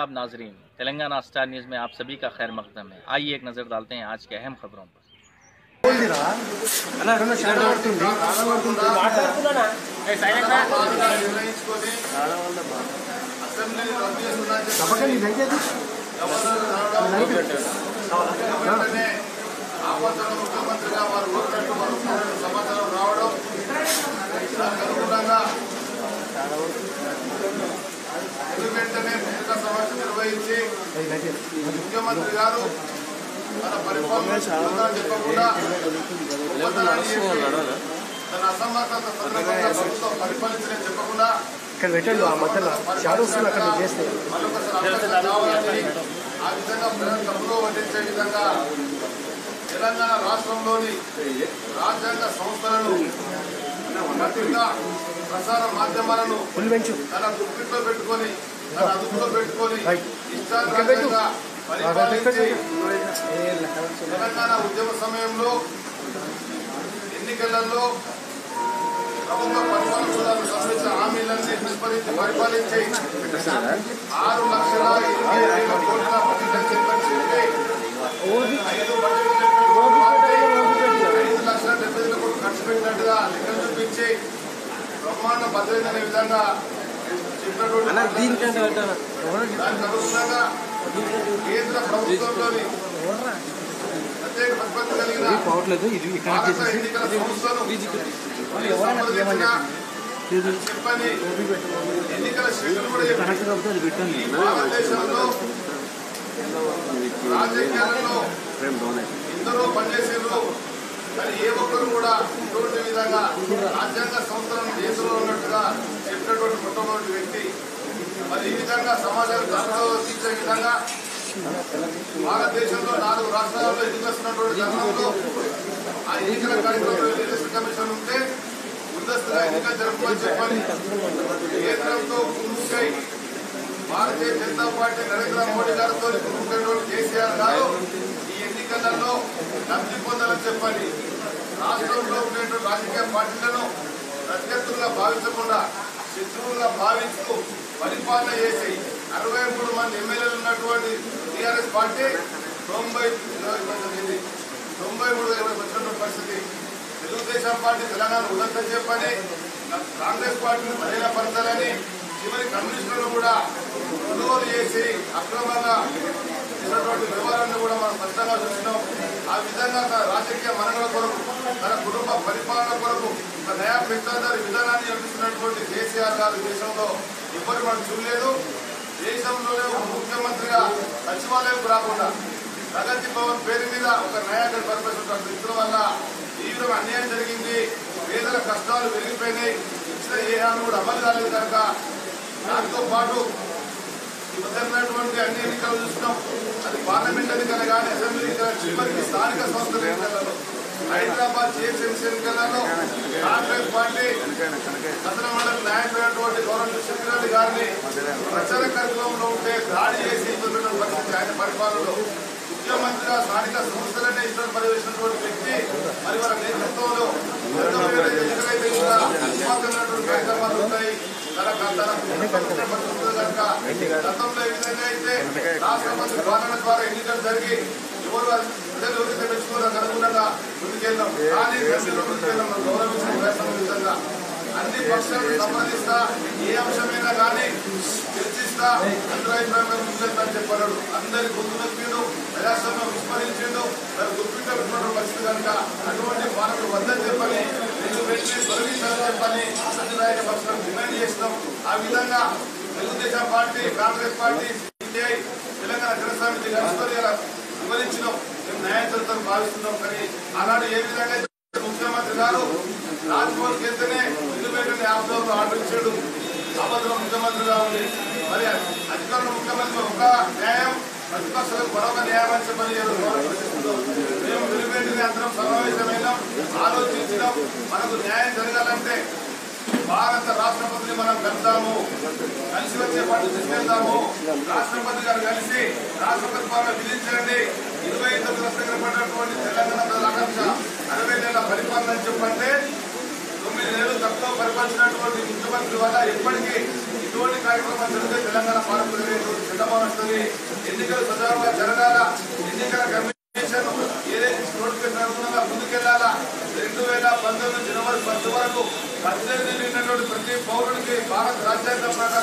आदाब नाजरीन Telangana star news में आप सभी का खैर मकदम है आइए एक नज़र डालते हैं आज के अहम खबरों पर నిర్ణయించుకొని అసెంబ్లీని రద్దు చేస్తున్నా వెంటనే ఆపత్తుల ముఖ్యమంత్రిగా వారు కోరినట్టు వారు కోరిన సమాచారం రావడం దానికి అనుగుణంగా ముందు వెంటనే కేంద్ర సమస్య నిర్వహించి ముఖ్యమంత్రి గారు తన పరిపాలన చెప్పకుండా ఒప్పందాలు చేసి తన అసమర్థత సందర్భంగా ప్రభుత్వం పరిపాలించడం చెప్పకుండా ఇక్కడ పెట్టండి ఆ మధ్యలో షాడో వస్తుంది అక్కడ మీరు చేస్తే మరొకసారి అవకాశం కావాలని ఆ విధంగా ప్రజలు తప్పులో వడ్డించే విధంగా తెలంగాణ రాష్ట్రంలోని రాజ్యాంగ సంస్థలను పత్రిక ప్రసార మాధ్యమాలను ఫుల్ బెంచ్ తన గుప్పిట్లో పెట్టుకొని తన అదుపులో పెట్టుకొని రైట్. ఇష్టానుసారంగా పరిపాలించి తెలంగాణ ఉద్యమ సమయంలో ఎన్నికలలో ప్రభుత్వ పరిపాలనకు సంబంధించిన హామీలన్నీ విస్మరించి పరిపాలించి ఆరు లక్షల ఇరవై వేల కోట్ల బడ్జెట్ చెప్పి ఐదు బడ్జెట్ ఐదు లక్షల డెబ్బై వేల కోట్లు ఖర్చు పెట్టినట్టుగా లెక్కలు చూపించి బ్రహ్మాండ భద్రతనే విధంగా చెప్పినటువంటి దానికి అనుగుణంగా కేంద్ర ప్రభుత్వంలోని ప్రత్యేక ప్రతిపత్తి కలిగిన పోవట్లేదు ఇది ఇక్కడ భారత ఎన్నికల సంస్థను సంప్రదించినా చెప్పని ఎన్నికల షెడ్యూల్ కూడా చెప్పి భారతదేశంలో రాజకీయాలలో ఎందరో పనిచేసేరు కానీ ఏ ఒక్కరు కూడా ఇటువంటి విధంగా రాజ్యాంగ సంస్థలను దేశంలో ఉన్నట్టుగా చెప్పినటువంటి మొట్టమొదటి వ్యక్తి మరి ఈ విధంగా సమాజాన్ని తప్పుదో తీర్చే విధంగా భారతదేశంలో నాలుగు రాష్ట్రాల్లో ఎన్నికస్తున్నటువంటి తరుణంలో ఆ ఎన్నికల కార్యక్రమంలో ఎలక్షన్ కమిషన్ ఉంటే ముందస్తుగా ఎన్నికలు జరుపుకొని చెప్పని కేంద్రంతో కుమ్ముకై భారతీయ జనతా పార్టీ నరేంద్ర మోడీ గారితో కుమ్ముకైనటువంటి కేసీఆర్ గారు ఈ ఎన్నికలలో లబ్ధి పొందాలని చెప్పని రాష్ట్రంలో ఉండేటువంటి రాజకీయ పార్టీలను ప్రత్యర్థులుగా భావించకుండా శత్రువులుగా భావిస్తూ పరిపాలన చేసి అరవై మూడు మంది ఎమ్మెల్యేలు ఉన్నటువంటి టీఆర్ఎస్ పార్టీ తొంభై తొంభై మూడు వచ్చినటువంటి పరిస్థితి తెలుగుదేశం పార్టీ తెలంగాణ ఉన్నతం చెప్పని కాంగ్రెస్ పార్టీని బలహీనపరచాలని చివరి కమ్యూనిస్టులను కూడా కొనుగోలు చేసి అక్రమంగా చేసినటువంటి వ్యవహారాన్ని కూడా మనం స్పష్టంగా చూసినాం ఆ విధంగా తన రాజకీయ మనుగడ కొరకు తన కుటుంబ పరిపాలన కొరకు ఒక నయా పెద్దారి విధానాన్ని నడిపిస్తున్నటువంటి కేసీఆర్ గారు దేశంలో ఇప్పటి మనం చూడలేదు దేశంలోనే ఒక ముఖ్యమంత్రిగా సచివాలయం రాకుండా ప్రగతి భవన్ పేరు మీద ఒక నయాగర్ పరిపాలిస్తున్న వ్యక్తుల వల్ల తీవ్ర అన్యాయం జరిగింది పేదల కష్టాలు పెరిగిపోయినాయి ఇచ్చిన ఏ హామీ కూడా అమలు కాలేదు కనుక దాంతో పాటు జరిగినటువంటి అన్ని ఎన్నికలు చూసినాం అది పార్లమెంట్ ఎన్నికలు కానీ అసెంబ్లీ ఎన్నికలు చివరికి స్థానిక సంస్థల ఎన్నికలలో హైదరాబాద్ జిహెచ్ఎంసీ ఎన్నికలలో కాంగ్రెస్ పార్టీ అసలు మండలి నాయకుడైనటువంటి గౌరవ శక్తిరెడ్డి గారిని ప్రచార కార్యక్రమంలో ఉంటే దాడి చేసి ఇబ్బంది పరిస్థితి ఆయన పరిపాలనలో ముఖ్యమంత్రిగా స్థానిక సంస్థలనే ఇష్టం పర్యవేసినటువంటి వ్యక్తి మరి వారి నేతృత్వంలో ఎన్నికలైతే కూడా అసమానమైనటువంటి కార్యక్రమాలు ఉంటాయి తన తన పరిస్థితులు కనుక గతంలో ఏ విధంగా అయితే రాష్ట్ర మంత్రి పాలన ద్వారా ఎన్నికలు జరిగి ఎవరు ప్రజలు ఎవరైతే మెచ్చుకోవడానికి అనుగుణంగా ముందుకెళ్ళాం కానీ ప్రజలు ముందుకెళ్ళాం గౌరవించిన ప్రయత్నం విధంగా అన్ని పక్షాలను సంప్రదిస్తా ఏ అంశమైనా కానీ చర్చిస్తా అందరూ అభిప్రాయం ముందుకెళ్తాను చెప్పాడు అందరి గొంతు నొప్పిండు ప్రజాస్వామ్యం విస్మరించిండు మరి గుర్తించిన పరిస్థితి కనుక అటువంటి పాలకులు వద్దని చెప్పని రెండు వెంటనే తొలగించాలని చెప్పని అధినాయక పక్షాలను డిమాండ్ చేసినాం ఆ విధంగా Telugu Desam party Congress party CPI Telangana Janasamithi కలుసుకొని ఇలా వివరించినాం మేము న్యాయం జరుగుతామని భావిస్తున్నాం కానీ ఆనాడు ఏ విధంగా అయితే ముఖ్యమంత్రి గారు రాజ్భవన్ వెళ్తేనే ఇండిపెండెంట్ యాప్ లో ఆర్డర్ ఇచ్చాడు అబద్ధం ముఖ్యమంత్రిగా ఉంది మరి అధికారులు ముఖ్యమంత్రి ఒక న్యాయం ప్రతిపక్షాలకు మరొక న్యాయం అని చెప్పని గౌరవిస్తున్నాం. మేము ఇండిపెండెంట్ అందరం సమావేశమైనాం ఆలోచించినాం మనకు న్యాయం జరగాలంటే భారత రాష్ట్రపతిని మనం కలుద్దాము కలిసి వచ్చే పట్టు తీసుకెళ్దాము రాష్ట్రపతి గారు కలిసి రాష్ట్రపతి పాలన విధించండి ఇరవై తొమ్మిది లక్షల పడినటువంటి తెలంగాణ ప్రజల ఆకాంక్ష అరవై నెలల పరిపాలన అని చెప్పంటే తొమ్మిది నెలలు తక్కువ పరిపాలించినటువంటి ముఖ్యమంత్రి వల్ల ఇప్పటికీ ఇటువంటి కార్యక్రమాలు జరిగితే తెలంగాణ పాలన సిద్ధమవుతుంది జరుగుతుంది ఎన్నికలు సజావుగా జరగాల ఎన్నికల కమిషన్ ఏదైతే నోటిఫికేషన్ అనుగుణంగా ముందుకెళ్లాలా రెండు వేల పంతొమ్మిది జనవరి ఫస్ట్ వరకు పద్దెనిమిది నిన్నటువంటి ప్రతి పౌరుడికి భారత రాజ్యాంగం ప్రకారం